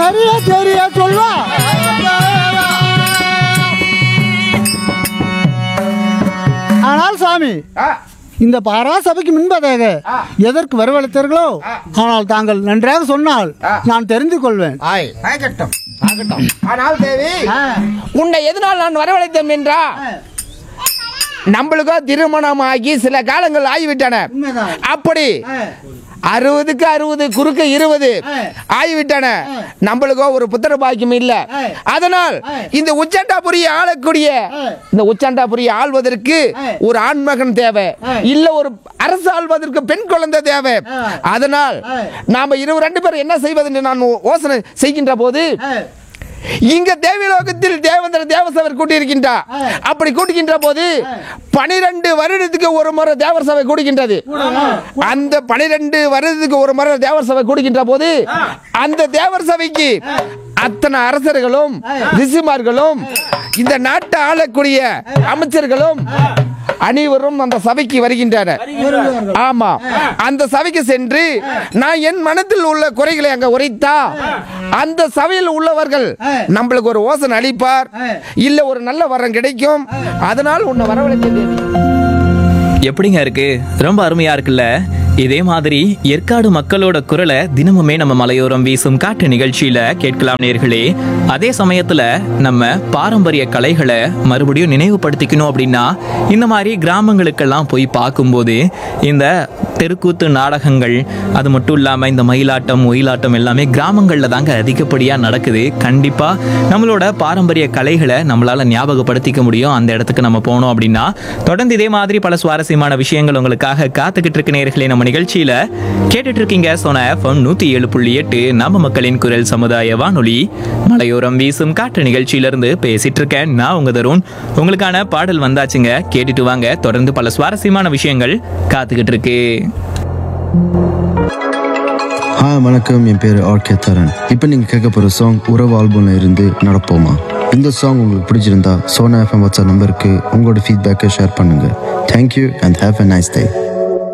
தெரிய தெரிய சொல்வா ஆனால் சாமி இந்த பாரா சபைக்கு முன்பதாக எதற்கு வரவழைத்தீர்களோ ஆனால் தாங்கள் நன்றாக சொன்னால் நான் தெரிந்து கொள்வேன் ஆய் ஆகட்டும் ஆகட்டும் ஆனால் தேவி உன்னை எதனால் நான் வரவழைத்தேன் என்றா நம்மளுக்கோ திருமணம் ஆகி சில காலங்கள் ஆகிவிட்டன உண்மைதான். அப்படி அறுபதுக்கு அறுபது குறுக்கு இருபது ஆகிவிட்டன நம்மளுக்கோ ஒரு புத்திர பாக்கியம் இல்ல அதனால் இந்த உச்சண்டாபுரியை ஆளக்கூடிய இந்த உச்சண்டாபுரியை ஆள்வதற்கு ஒரு ஆண்மகன் தேவை இல்ல ஒரு அரசு ஆள்வதற்கு பெண் குழந்தை தேவை அதனால் நாம இருவர் ரெண்டு பேரும் என்ன செய்வது என்று நான் யோசனை செய்கின்ற போது இங்க தேவலோகத்தில் தேவேந்திர தேவசபை கூட்டியிருக்கின்றார் அப்படி கூட்டுகின்ற போது பனிரெண்டு வருடத்துக்கு ஒரு முறை தேவர் சபை கூடுகின்றது அந்த பனிரெண்டு வருடத்துக்கு ஒரு முறை தேவர் சபை கூடுகின்ற போது அந்த தேவர் சபைக்கு அத்தனை அரசர்களும் ரிஷிமார்களும் இந்த நாட்டை ஆளக்கூடிய அமைச்சர்களும் அனைவரும் அந்த சபைக்கு வருகின்றனர் ஆமா அந்த சபைக்கு சென்று நான் என் மனதில் உள்ள குறைகளை அங்க உரைத்தா அந்த சபையில் உள்ளவர்கள் நம்மளுக்கு ஒரு ஓசனை அளிப்பார் இல்ல ஒரு நல்ல வரம் கிடைக்கும் அதனால் உன்னை வரவழைத்தது எப்படிங்க இருக்கு ரொம்ப அருமையா இருக்குல்ல இதே மாதிரி ஏற்காடு மக்களோட குரலை தினமுமே நம்ம மலையோரம் வீசும் காட்டு நிகழ்ச்சியில கேட்கலாம் நேர்களே அதே சமயத்துல நம்ம பாரம்பரிய கலைகளை மறுபடியும் நினைவுபடுத்திக்கணும் அப்படின்னா இந்த மாதிரி கிராமங்களுக்கெல்லாம் போய் பார்க்கும்போது இந்த தெருக்கூத்து நாடகங்கள் அது மட்டும் இல்லாம இந்த மயிலாட்டம் ஒயிலாட்டம் எல்லாமே கிராமங்கள்ல தாங்க அதிகப்படியா நடக்குது கண்டிப்பா நம்மளோட பாரம்பரிய கலைகளை நம்மளால ஞாபகப்படுத்திக்க முடியும் அந்த இடத்துக்கு நம்ம போனோம் அப்படின்னா தொடர்ந்து இதே மாதிரி பல சுவாரஸ்யமான விஷயங்கள் உங்களுக்காக காத்துக்கிட்டு இருக்க நேர்களே நம்ம நிகழ்ச்சியில கேட்டுட்டு இருக்கீங்க சோனா எஃப்எம் நூத்தி ஏழு புள்ளி எட்டு நம்ம மக்களின் குரல் சமுதாய வானொலி மலையோரம் வீசும் காற்று நிகழ்ச்சியிலிருந்து பேசிட்டு இருக்கேன் நான் உங்க தருண் உங்களுக்கான பாடல் வந்தாச்சுங்க கேட்டுட்டு வாங்க தொடர்ந்து பல சுவாரஸ்யமான விஷயங்கள் காத்துக்கிட்டு இருக்கு ஹாய் வணக்கம் என் பேர் ஆர்கே தரன் இப்போ நீங்கள் கேட்க போகிற சாங் உறவு ஆல்பம்ல இருந்து நடப்போமா இந்த சாங் உங்களுக்கு பிடிச்சிருந்தா சோனா எஃப்எம் வாட்ஸ்அப் நம்பருக்கு உங்களோட ஃபீட்பேக்கை ஷேர் பண்ணுங்கள் thank you and have a nice day